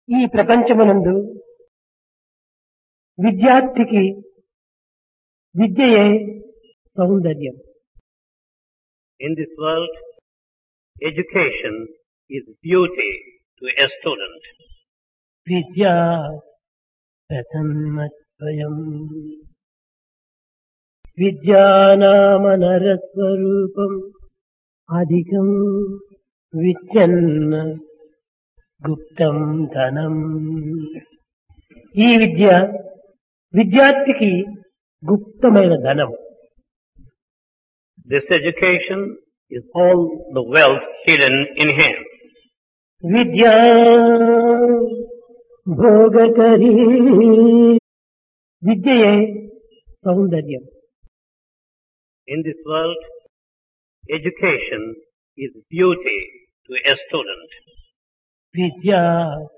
ఈ ప్రపంచమునందు విద్యార్థికి విద్యయే సౌందర్యం In this world, education is beauty to a student. విద్యా ప్రసన్నత్వయం విద్యానామనరస్వరూపం అధికం విద్యన్న గుప్తం ధనం ఈ విద్య విద్యార్థికి గుప్తమైన ధనం This education is all the wealth hidden in him. విద్యా భోగకరీ విద్యయే సౌందర్యం In this world, education is beauty to a student. విద్యా